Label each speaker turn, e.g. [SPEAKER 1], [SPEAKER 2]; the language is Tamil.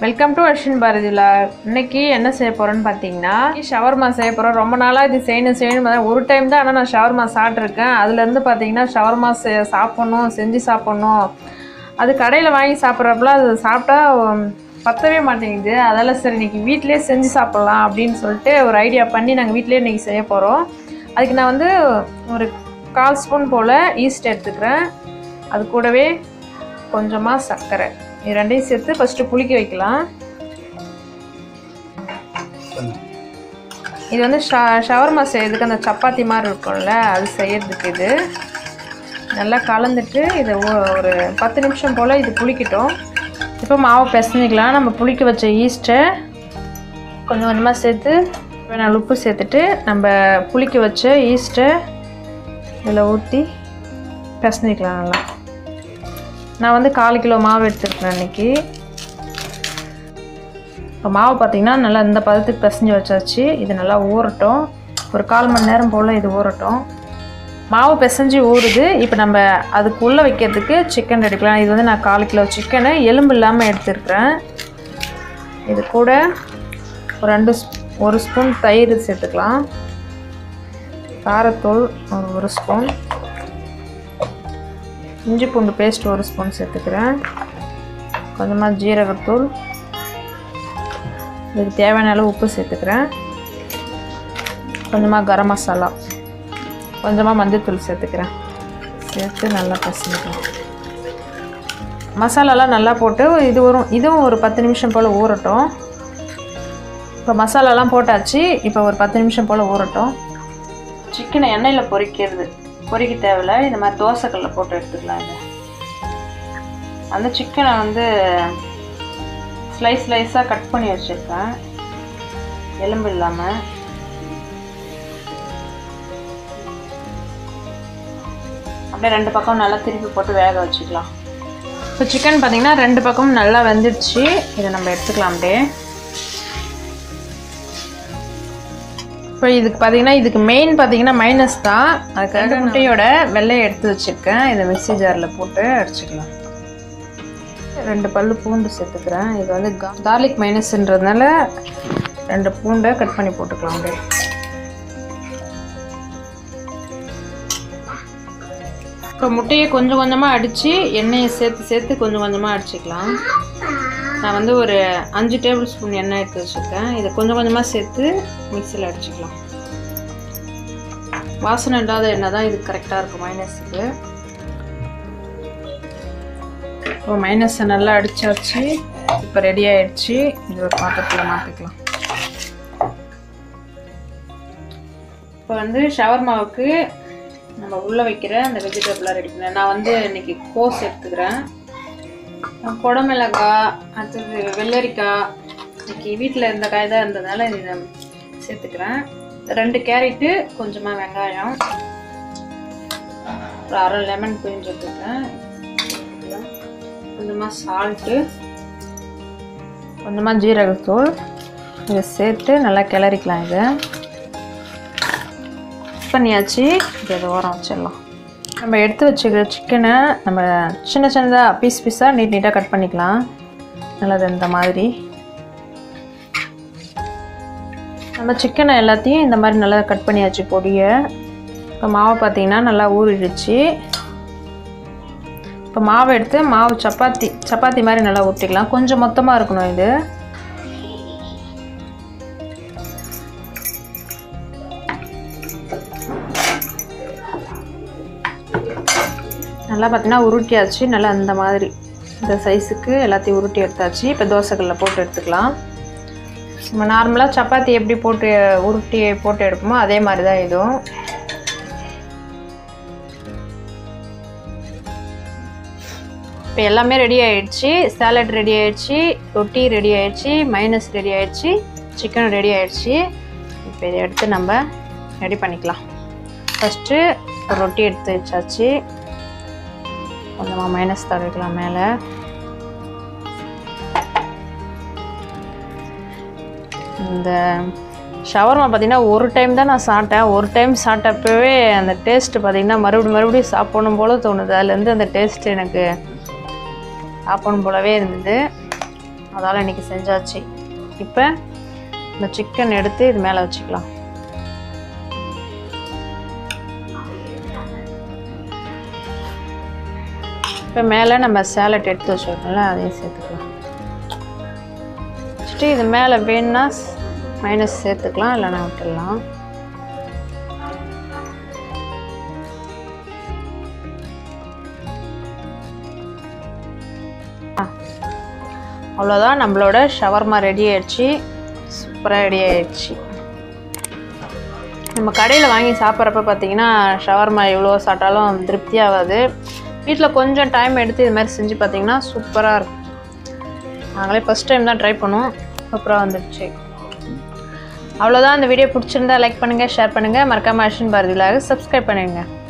[SPEAKER 1] வெல்கம் டு அர்ஷின் பாரதிலா இன்னைக்கு என்ன செய்ய போகிறோன்னு பார்த்தீங்கன்னா ஷவர்மா செய்ய போகிறோம் ரொம்ப நாளாக இது செய்யணும் செய்யணும் பார்த்தா ஒரு டைம் தான் ஆனால் நான் ஷவர்மா சாப்பிட்ருக்கேன் அதுலேருந்து பார்த்தீங்கன்னா ஷவர்மா செ சாப்பிட்ணும் செஞ்சு சாப்பிட்ணும் அது கடையில் வாங்கி சாப்பிட்றப்பலாம் அது சாப்பிட்டா உம், பத்தவே மாட்டேங்குது அதெல்லாம் சரி இன்னைக்கு வீட்டிலே செஞ்சு சாப்பிட்லாம் அப்படின்னு சொல்லிட்டு ஒரு ஐடியா பண்ணி நாங்கள் வீட்டிலே இன்றைக்கி செய்ய போகிறோம் அதுக்கு நான் வந்து ஒரு கால் ஸ்பூன் போல் ஈஸ்ட் எடுத்துக்கிறேன் அது கூடவே கொஞ்சமாக சர்க்கரை இது ரெண்டையும் சேர்த்து ஃபஸ்ட்டு புளிக்க வைக்கலாம் இது வந்து ஷ ஷவர்மா செய்யறதுக்கு அந்த சப்பாத்தி மாதிரி இருக்கும்ல அது செய்யறதுக்கு இது நல்லா கலந்துட்டு இதை ஒ- ஒரு பத்து நிமிஷம் போல் இது புளிக்கட்டும் இப்போ மாவை பிசைஞ்சிக்கலாம் நம்ம புளிக்க வச்ச ஈஸ்ட்டை கொஞ்சம் கொஞ்சமாக சேர்த்து நாலு உப்பு சேர்த்துட்டு நம்ம புளிக்க வச்ச ஈஸ்ட்டை இதில் ஊற்றி பிசைஞ்சிக்கலாம் நல்லா நான் வந்து கால் கிலோ மாவு எடுத்துருக்கேன் இன்னைக்கு இப்போ மாவு பார்த்தீங்கன்னா நல்லா இந்த பதத்துக்கு பிசைஞ்சு வச்சாச்சு இது நல்லா ஊறட்டும் ஒரு கால் மணி நேரம் போல் இது ஊறட்டும் மாவு பிசைஞ்சு ஊறுது இப்போ நம்ம அதுக்குள்ளே வைக்கிறதுக்கு சிக்கன் எடுக்கலாம் இது வந்து நான் கால் கிலோ சிக்கனை எலும்பு இல்லாமல் எடுத்துருக்கிறேன் இது கூட ஒரு ரெண்டு ஸ்ப்- ஒரு ஸ்பூன் தயிர் சேர்த்துக்கலாம் காரத்தூள் ஒரு ஒரு ஸ்பூன் இஞ்சி பூண்டு பேஸ்ட் ஒரு ஸ்பூன் சேர்த்துக்கிறேன் கொஞ்சமாக ஜீரகத்தூள் இதுக்கு தேவையான அளவு உப்பு சேர்த்துக்கிறேன் கொஞ்சமாக கரம் மசாலா கொஞ்சமாக மஞ்சள்தூள் சேர்த்துக்கிறேன் சேர்த்து நல்லா பசங்கிக்கலாம் மசாலாலாம் நல்லா போட்டு இது வரும் இதுவும் ஒரு பத்து நிமிஷம் போல் ஊறட்டும் இப்போ மசாலாலாம் போட்டாச்சு இப்போ ஒரு பத்து நிமிஷம் போல் ஊறட்டும் சிக்கனை எண்ணெயில் பொரிக்கிறது பொரிக்க தேவையில்ல இந்த மாதிரி தோசைக்கல்ல போட்டு எடுத்துக்கலாம் இதை அந்த சிக்கனை வந்து ஸ்லைஸ் ஸ்லைஸாக கட் பண்ணி வச்சுருக்கேன் எலும்பு இல்லாமல் அப்படியே ரெண்டு பக்கம் நல்லா திருப்பி போட்டு வேக வச்சுக்கலாம் இப்போ சிக்கன் பார்த்தீங்கன்னா ரெண்டு பக்கமும் நல்லா வெந்துடுச்சு இதை நம்ம எடுத்துக்கலாம் அப்படியே இப்போ இதுக்கு பார்த்தீங்கன்னா இதுக்கு மெயின் பார்த்தீங்கன்னா மைனஸ் தான் அதுக்காக முட்டையோட வெள்ளையை எடுத்து வச்சுருக்கேன் இதை மிக்ஸி ஜாரில் போட்டு அடிச்சுக்கலாம் ரெண்டு பல்லு பூண்டு சேர்த்துக்கிறேன் இது வந்து கார்லிக் மைனஸ்ன்றதுனால ரெண்டு பூண்டை கட் பண்ணி போட்டுக்கலாம் அப்படியே இப்போ முட்டையை கொஞ்சம் கொஞ்சமாக அடித்து எண்ணெயை சேர்த்து சேர்த்து கொஞ்சம் கொஞ்சமாக அடிச்சுக்கலாம் நான் வந்து ஒரு அஞ்சு டேபிள் ஸ்பூன் எண்ணெய் எடுத்து வச்சுருக்கேன் இதை கொஞ்சம் கொஞ்சமாக சேர்த்து மிக்சியில் அடிச்சுக்கலாம் வாசனை இல்லாத எண்ணெய் தான் இது கரெக்டாக இருக்கும் மைனஸுக்கு இப்போ மைனஸை நல்லா அடிச்சாச்சு இப்போ ரெடி ஆயிடுச்சு இது ஒரு பாத்திரத்தில் மாற்றிக்கலாம் இப்போ வந்து ஷவர்மாவுக்கு நம்ம உள்ளே வைக்கிற அந்த வெஜிடபிளாக ரெடி பண்ணேன் நான் வந்து இன்னைக்கு கோஸ் எடுத்துக்கிறேன் குடமிளகாய் அடுத்தது வெள்ளரிக்காய் இன்னைக்கு வீட்டில் இருந்த காய் தான் இருந்ததுனால இதை சேர்த்துக்கிறேன் ரெண்டு கேரட்டு கொஞ்சமாக வெங்காயம் ஒரு அரை லெமன் பிழிஞ்சு எடுத்துக்கிறேன் கொஞ்சமாக சால்ட்டு கொஞ்சமாக ஜீரகத்தூள் இதை சேர்த்து நல்லா கிளறிக்கலாம் இதை பண்ணியாச்சு இதை இதை ஓரம் வச்சிடலாம் நம்ம எடுத்து வச்சுக்கிற சிக்கனை நம்ம சின்ன சின்னதாக பீஸ் பீஸாக நீட் நீட்டாக கட் பண்ணிக்கலாம் நல்லது இந்த மாதிரி நம்ம சிக்கனை எல்லாத்தையும் இந்த மாதிரி நல்லா கட் பண்ணியாச்சு பொடியை இப்போ மாவை பார்த்தீங்கன்னா நல்லா ஊறிடுச்சு இப்போ மாவை எடுத்து மாவு சப்பாத்தி சப்பாத்தி மாதிரி நல்லா ஊற்றிக்கலாம் கொஞ்சம் மொத்தமாக இருக்கணும் இது நல்லா பார்த்தீங்கன்னா உருட்டியாச்சு நல்லா அந்த மாதிரி இந்த சைஸுக்கு எல்லாத்தையும் உருட்டி எடுத்தாச்சு இப்போ தோசைக்கல்ல போட்டு எடுத்துக்கலாம் நம்ம நார்மலாக சப்பாத்தி எப்படி போட்டு உருட்டி போட்டு எடுப்போமோ அதே மாதிரி தான் இதுவும் இப்போ எல்லாமே ரெடி ஆயிடுச்சு சாலட் ரெடி ஆயிடுச்சு ரொட்டி ரெடி ஆயிடுச்சு மைனஸ் ரெடி ஆயிடுச்சு சிக்கன் ரெடி ஆயிடுச்சு இப்போ இதை எடுத்து நம்ம ரெடி பண்ணிக்கலாம் ஃபஸ்ட்டு ஒரு ரொட்டி எடுத்து வச்சாச்சு கொஞ்சமாக மைனஸ் தடவிக்கலாம் மேலே இந்த ஷவர்மா பார்த்தீங்கன்னா ஒரு டைம் தான் நான் சாப்பிட்டேன் ஒரு டைம் சாப்பிட்டப்பவே அந்த டேஸ்ட்டு பார்த்தீங்கன்னா மறுபடியும் மறுபடியும் சாப்பிடணும் போல தோணுது அதுலேருந்து அந்த டேஸ்ட் எனக்கு சாப்பிடணும் போலவே இருந்தது அதால் இன்றைக்கி செஞ்சாச்சு இப்போ இந்த சிக்கன் எடுத்து இது மேலே வச்சுக்கலாம் இப்போ மேலே நம்ம சேலட் எடுத்து வச்சுருக்கோம்ல அதையும் சேர்த்துக்கலாம் வச்சுட்டு இது மேலே வேணும்னா மைனஸ் சேர்த்துக்கலாம் இல்லைன்னா விட்டுடலாம் அவ்வளோதான் நம்மளோட ஷவர்மா ரெடி ஆயிடுச்சு சூப்பராக ரெடி ஆயிடுச்சு நம்ம கடையில் வாங்கி சாப்பிட்றப்ப பார்த்தீங்கன்னா ஷவர்மா எவ்வளோ சாப்பிட்டாலும் திருப்தி ஆகாது வீட்டில் கொஞ்சம் டைம் எடுத்து இது மாதிரி செஞ்சு பார்த்தீங்கன்னா சூப்பராக இருக்கும் நாங்களே ஃபஸ்ட் டைம் தான் ட்ரை பண்ணோம் சூப்பராக வந்துடுச்சு அவ்வளோதான் இந்த வீடியோ பிடிச்சிருந்தா லைக் பண்ணுங்கள் ஷேர் பண்ணுங்கள் மறக்காமல் அர்ஷன் பாரதிலாக சப்ஸ்கிரைப் பண்ணிடுங்க